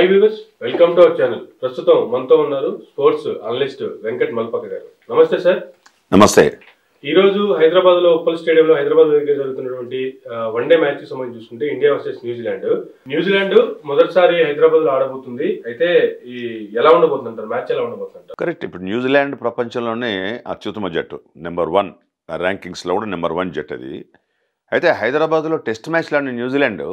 Hi viewers welcome to our channel ప్రస్తుతం మనతో ఉన్నారు స్పోర్ట్స్ అనలిస్ట్ వెంకట్ మల్పక గారు నమస్తే సార్ నమస్తే ఈ రోజు హైదరాబాద్ లో ఉప్పల్ స్టేడియం లో హైదరాబాద్ దగ్గర జరుగుతున్నటువంటి వన్డే మ్యాచ్ కి సంబంధించి చూసుకుంటే ఇండియా వర్సెస్ న్యూజిలాండ్ న్యూజిలాండ్ మొదటిసారి హైదరాబాద్ లో ఆడబోతుంది అయితే ఈ ఎలా ఉండబోతుందంటారు మ్యాచ్ ఎలా ఉండబోతుందంటారు కరెక్ట్ ఇప్పుడు న్యూజిలాండ్ ప్రపంచంలోనే అత్యుత్తమ జట్టు నెంబర్ వన్ ర్యాంకింగ్స్లో కూడా నెంబర్ వన్ జట్టు అది అయితే హైదరాబాద్లో టెస్ట్ మ్యాచ్లు ఆడిన న్యూజిలాండ్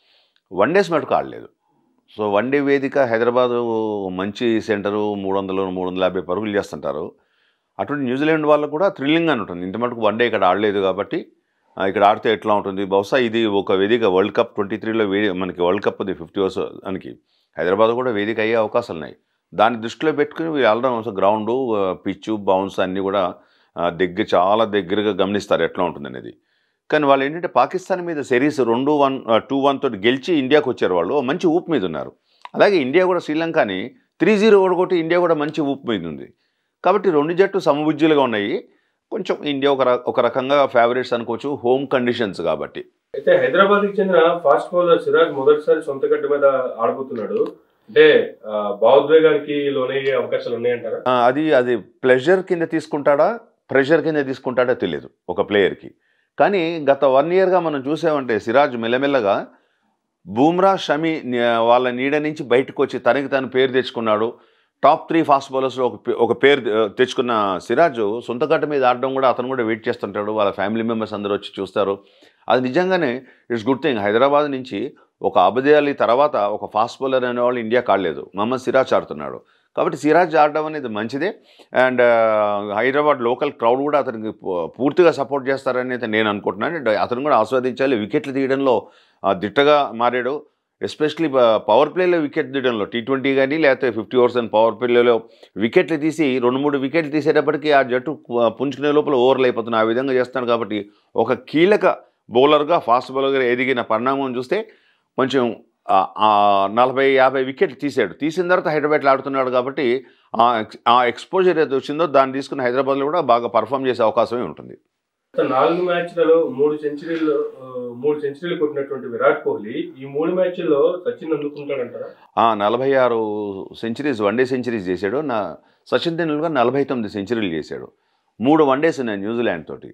వన్ డేస్ మటుకు ఆడలేదు సో వన్ డే వేదిక హైదరాబాదు మంచి సెంటరు మూడు వందలు మూడు వందల యాభై పరుగులు చేస్తుంటారు అటువంటి న్యూజిలాండ్ వాళ్ళకు కూడా థ్రిల్లింగ్ అని ఉంటుంది ఇంత మటుకు వన్ డే ఇక్కడ ఆడలేదు కాబట్టి ఆ, ఇక్కడ ఆడితే ఎట్లా ఉంటుంది బహుశా ఇది ఒక వేదిక వరల్డ్ కప్ ట్వంటీ త్రీలో వే మనకి వరల్డ్ కప్ అది ఫిఫ్టీ అవర్స్ దానికి హైదరాబాద్ కూడా వేదిక అయ్యే అవకాశాలు ఉన్నాయి దాన్ని దృష్టిలో పెట్టుకుని వీళ్ళు వెళ్ళడం గ్రౌండ్ పిచ్చు బౌన్స్ అన్నీ కూడా ఆ, దగ్గర చాలా దగ్గరగా గమనిస్తారు ఎట్లా ఉంటుంది అనేది కానీ వాళ్ళు ఏంటంటే పాకిస్తాన్ మీద సిరీస్ రెండు వన్ టూ వన్ తోటి గెలిచి ఇండియాకి వచ్చారు వాళ్ళు మంచి ఊపు మీద ఉన్నారు అలాగే ఇండియా కూడా శ్రీలంకని త్రీ జీరో ఓడగొట్టి ఇండియా కూడా మంచి ఊపు మీద ఉంది కాబట్టి రెండు జట్టు సమబుజ్జులుగా ఉన్నాయి కొంచెం ఇండియా ఒక ర- ఒక రకంగా ఫేవరెట్స్ అనుకోవచ్చు హోమ్ కండిషన్స్ కాబట్టి అయితే హైదరాబాద్ కి చెందిన ఫాస్ట్ బౌలర్ సిరాజ్ మొదటిసారి సొంత గడ్డ మీద ఆడబోతున్నాడు అంటే ఆ, భావోద్వేగానికి లోనయ్యే అవకాశాలు ఉన్నాయంటారా ఆ, అది అది ప్లెజర్ కింద తీసుకుంటాడా ప్రెషర్ కింద తీసుకుంటాడో తెలియదు ఒక ప్లేయర్కి కానీ గత వన్ ఇయర్గా మనం చూసామంటే సిరాజ్ మెల్లమెల్లగా బూమ్రా షమి ని- వాళ్ళ నీడ నుంచి బయటకు వచ్చి తనకి తను పేరు తెచ్చుకున్నాడు టాప్ త్రీ ఫాస్ట్ బౌలర్స్లో ఒక పే- ఒక పేరు ఆ, తెచ్చుకున్న సిరాజ్ సొంత గట్ట మీద ఆడడం కూడా అతను కూడా వెయిట్ చేస్తుంటాడు వాళ్ళ ఫ్యామిలీ మెంబర్స్ అందరూ వచ్చి చూస్తారు అది నిజంగానే ఇట్స్ గుడ్ థింగ్ హైదరాబాద్ నుంచి ఒక అబదే అలీ తర్వాత ఒక ఫాస్ట్ బౌలర్ అనేవాళ్ళు ఇండియా కాడలేదు మహమ్మద్ సిరాజ్ ఆడుతున్నాడు కాబట్టి సిరాజ్ ఆడడం అనేది మంచిదే అండ్ హైదరాబాద్ లోకల్ క్రౌడ్ కూడా అతనికి పూ- పూర్తిగా సపోర్ట్ చేస్తారని అయితే నేను అనుకుంటున్నాను అండ్ అతను కూడా ఆస్వాదించాలి వికెట్లు తీయడంలో ఆ, దిట్టగా మారాడు ఎస్పెషలీ పవర్ ప్లేలో వికెట్ తీయడంలో టీ ట్వంటీ కానీ లేకపోతే ఫిఫ్టీ ఓవర్స్ అండ్ పవర్ ప్లేలో వికెట్లు తీసి రెండు మూడు వికెట్లు తీసేటప్పటికి ఆ జట్టు పు- పుంజుకునే లోపల ఓవర్లు అయిపోతుంది ఆ విధంగా చేస్తున్నాడు కాబట్టి ఒక కీలక బౌలర్గా ఫాస్ట్ బౌలర్గా ఎదిగిన పరిణామం చూస్తే కొంచెం ఆ- ఆ నలభై యాభై వికెట్లు తీసాడు తీసిన తర్వాత హైదరాబాద్లో ఆడుతున్నాడు కాబట్టి ఆ ఎక్స్- ఆ ఎక్స్పోజర్ ఏదైతే వచ్చిందో దాన్ని తీసుకుని హైదరాబాద్లో కూడా బాగా పర్ఫామ్ చేసే అవకాశమే ఉంటుంది గత నాలుగు మ్యాచ్లలో మూడు సెంచరీలు ఆ, మూడు సెంచరీలు కొట్టినటువంటి విరాట్ కోహ్లీ ఈ మూడు మ్యాచ్ల్లో సచిన్ అందుకుంటాడంటారా ఆ నలభై ఆరు సెంచరీస్ వన్డే సెంచరీస్ చేశాడు నా సచిన్ తెండూల్కర్ నలభై తొమ్మిది సెంచరీలు చేశాడు మూడు వన్డేస్ ఉన్నాయి న్యూజిలాండ్ తోటి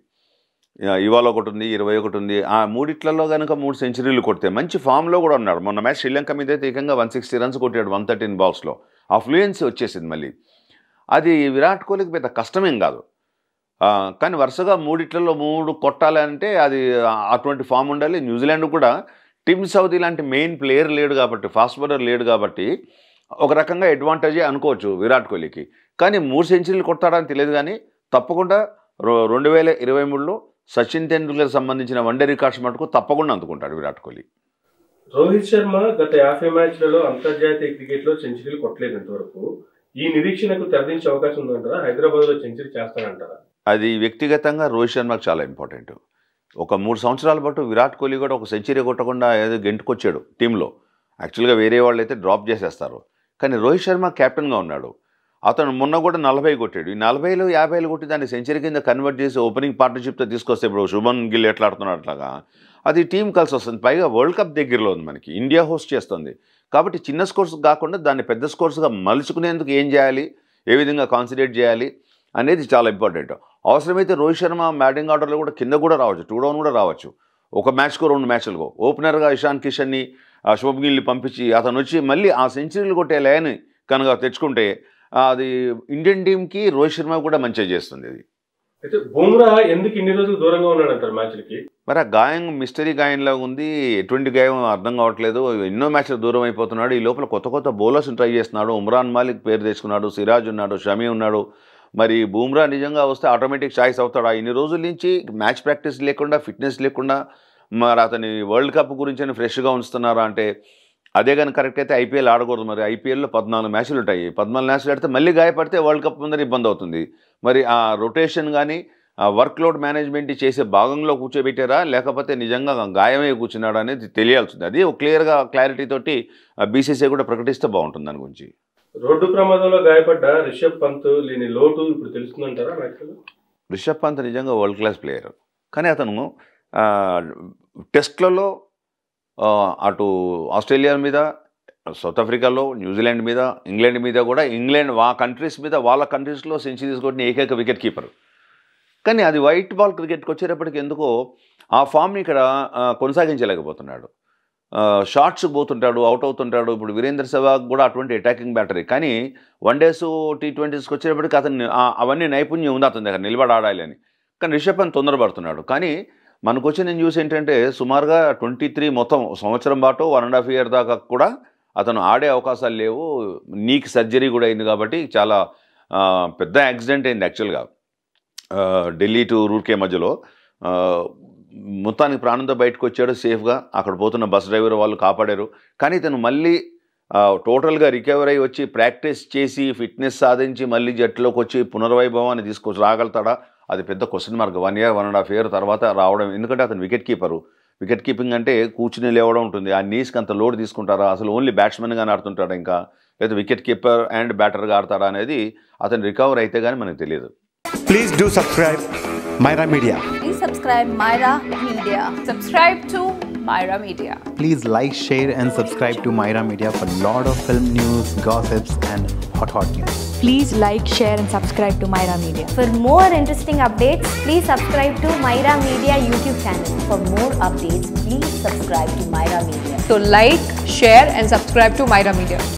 ఆ, ఇవాళ ఒకటి ఉంది ఇరవై ఒకటి ఉంది ఆ మూడిట్లలో కనుక మూడు సెంచరీలు కొడితే మంచి ఫామ్లో కూడా ఉన్నాడు మొన్న మ్యాచ్ శ్రీలంక మీద అయితే ఏకంగా వన్ సిక్స్టీ రన్స్ కొట్టాడు వన్ థర్టీన్ బాల్స్లో ఆ ఫ్లూయెన్సీ వచ్చేసింది మళ్ళీ అది విరాట్ కోహ్లీకి పెద్ద కష్టమేం కాదు ఆ, కానీ వరుసగా మూడిట్లలో మూడు కొట్టాలి అంటే అది ఆ- అటువంటి ఫామ్ ఉండాలి న్యూజిలాండ్ కూడా టిమ్ సౌదీ లాంటి మెయిన్ ప్లేయర్ లేడు కాబట్టి ఫాస్ట్ బౌలర్ లేడు కాబట్టి ఒక రకంగా అడ్వాంటేజే అనుకోవచ్చు విరాట్ కోహ్లీకి కానీ మూడు సెంచరీలు కొడతాడని తెలియదు కానీ తప్పకుండా రొ- రెండు వేల ఇరవై మూడులో సచిన్ తెండూల్కర్ సంబంధించిన వన్డే రికార్డ్స్ మటుకు తప్పకుండా అందుకుంటాడు విరాట్ కోహ్లీ రోహిత్ శర్మ గత యాభై మ్యాచ్లలో అంతర్జాతీయ క్రికెట్ లో సెంచరీలు కొట్టలేదు ఇంతవరకు ఈ నిరీక్షణకు తెరదించే అవకాశం ఉందంటారా హైదరాబాద్ లో సెంచరీ చేస్తానంటారా అది వ్యక్తిగతంగా రోహిత్ శర్మకు చాలా ఇంపార్టెంట్ ఒక మూడు సంవత్సరాల పాటు విరాట్ కోహ్లీ కూడా ఒక సెంచరీ కొట్టకుండా ఏదో గెంటుకొచ్చాడు టీంలో యాక్చువల్గా వేరే వాళ్ళు అయితే డ్రాప్ చేసేస్తారు కానీ రోహిత్ శర్మ కెప్టెన్గా ఉన్నాడు అతను మొన్న కూడా నలభై కొట్టాడు ఈ నలభైలో యాభైలు కొట్టి దాన్ని సెంచరీ కింద కన్వర్ట్ చేసి ఓపెనింగ్ పార్ట్నర్షిప్తో తీసుకొస్తే ఇప్పుడు శుభన్ గిల్ ఎట్లా ఆడుతున్నాడు అట్లాగా అది టీం కలిసి వస్తుంది పైగా వరల్డ్ కప్ దగ్గరలో ఉంది మనకి ఇండియా హోస్ట్ చేస్తుంది కాబట్టి చిన్న స్కోర్స్ కాకుండా దాన్ని పెద్ద స్కోర్స్గా మలుచుకునేందుకు ఏం చేయాలి ఏ విధంగా కాన్సన్ట్రేట్ చేయాలి అనేది చాలా ఇంపార్టెంట్ అవసరమైతే రోహిత్ శర్మ బ్యాటింగ్ ఆర్డర్లో కూడా కింద కూడా రావచ్చు టూ డౌన్ కూడా రావచ్చు ఒక మ్యాచ్కో రెండు మ్యాచ్లకు ఓపెనర్గా ఇషాన్ కిషన్ని ఆ శుభ్ గిల్ని పంపించి అతను వచ్చి మళ్ళీ ఆ సెంచరీలు కొట్టే లయని కనుక తెచ్చుకుంటే ఆ, అది ఇండియన్ టీంకి రోహిత్ శర్మ కూడా మంచిగా చేస్తుంది ఇది అయితే బుమ్రా ఎందుకు ఇన్ని రోజులు దూరంగా ఉన్నాడంటారు మ్యాచ్లకి మరి ఆ గాయం మిస్టరీ గాయంలా ఉంది ఎటువంటి గాయం అర్థం కావట్లేదు ఎన్నో మ్యాచ్లు దూరం అయిపోతున్నాడు ఈ లోపల కొత్త కొత్త బౌలర్స్ని ట్రై చేస్తున్నాడు ఉమ్రాన్ మాలిక్ పేరు తెచ్చుకున్నాడు సిరాజ్ ఉన్నాడు షమీ ఉన్నాడు మరి బూమ్రా నిజంగా వస్తే ఆటోమేటిక్ చాయిస్ అవుతాడా ఇన్ని రోజుల నుంచి మ్యాచ్ ప్రాక్టీస్ లేకుండా ఫిట్నెస్ లేకుండా మరి అతని వరల్డ్ కప్ గురించి అని ఫ్రెష్గా ఉంచుతున్నారా అంటే అదే కానీ కరెక్ట్ అయితే ఐపీఎల్ ఆడకూడదు మరి ఐపీఎల్లో పద్నాలుగు మ్యాచ్లు ఉంటాయి పద్నాలుగు మ్యాచ్లు ఆడితే మళ్ళీ గాయపడితే వరల్డ్ కప్ ముందర ఇబ్బంది అవుతుంది మరి ఆ రొటేషన్ కానీ ఆ వర్క్ లోడ్ మేనేజ్మెంట్ చేసే భాగంలో కూర్చోబెట్టారా లేకపోతే నిజంగా గాయమే కూర్చున్నాడా అనేది తెలియాల్సింది అది క్లియర్గా క్లారిటీ తోటి బీసీసీ కూడా ప్రకటిస్తే బాగుంటుంది దాని గురించి రోడ్డు ప్రమాదంలో గాయపడ్డ రిషబ్ పంత్ లేని లోటు ఇప్పుడు తెలుస్తుందంటారా మ్యాచ్లో రిషబ్ పంత్ నిజంగా వరల్డ్ క్లాస్ ప్లేయర్ కానీ అతను ఆ, టెస్ట్లలో ఆ, అటు ఆస్ట్రేలియా మీద సౌత్ ఆఫ్రికాలో న్యూజిలాండ్ మీద ఇంగ్లాండ్ మీద కూడా ఇంగ్లాండ్ వా కంట్రీస్ మీద వాళ్ళ కంట్రీస్లో సెంచరీస్ కొట్టిన ఏకైక వికెట్ కీపర్ కానీ అది వైట్ బాల్ క్రికెట్కి వచ్చేటప్పటికి ఎందుకో ఆ ఫామ్ని ఇక్కడ ఆ, కొనసాగించలేకపోతున్నాడు షార్ట్స్ పోతుంటాడు అవుట్ అవుతుంటాడు ఇప్పుడు వీరేంద్ర సెహ్వాగ్ కూడా అటువంటి అటాకింగ్ బ్యాటరీ కానీ వన్ డేస్ టీ ట్వంటీస్కి వచ్చేటప్పటికి అతను ఆ- అవన్నీ నైపుణ్యం ఉంది అతని దగ్గర నిలబడి ఆడాలి అని కానీ రిషబ్ పంత్ తొందరపడుతున్నాడు కానీ మనకు వచ్చిన న్యూస్ ఏంటంటే సుమారుగా ట్వంటీ త్రీ మొత్తం సంవత్సరం పాటు వన్ అండ్ హాఫ్ ఇయర్ దాకా కూడా అతను ఆడే అవకాశాలు లేవు నీకు సర్జరీ కూడా అయింది కాబట్టి చాలా ఆ, పెద్ద యాక్సిడెంట్ అయింది యాక్చువల్గా ఆ, ఢిల్లీ టు రూర్కే మధ్యలో ఆ, మొత్తానికి ప్రాణంతో బయటకు వచ్చాడు సేఫ్గా అక్కడ పోతున్న బస్ డ్రైవర్ వాళ్ళు కాపాడారు కానీ ఇతను మళ్ళీ ఆ, టోటల్గా రికవర్ అయ్యి వచ్చి ప్రాక్టీస్ చేసి ఫిట్నెస్ సాధించి మళ్ళీ జట్టులోకి వచ్చి పునర్వైభవాన్ని తీసుకొచ్చి రాగలుగుతాడా అది పెద్ద question mark one year one and half year తర్వాత రావడం ఎందుకంటే అతను వికెట్ కీపరు వికెట్ కీపింగ్ అంటే కూర్చుని లేవడం ఉంటుంది ఆ నీస్కి అంత లోడ్ తీసుకుంటారా అసలు ఓన్లీ బ్యాట్స్మెన్గానే ఆడుతుంటాడా ఇంకా లేదా వికెట్ కీపర్ అండ్ బ్యాటర్గా ఆడతాడా అనేది అతను రికవర్ అయితే కానీ మనకు తెలియదు Please do subscribe Myra Media. Please subscribe Myra Media. Subscribe to Myra Media. Please like, share, and subscribe to Myra Media for lot of film news, gossips, and hot hot news. Please like, share, and subscribe to Myra Media. For more interesting updates, please subscribe to Myra Media YouTube channel. For more updates, please subscribe to Myra Media. So like, share and subscribe to Myra Media.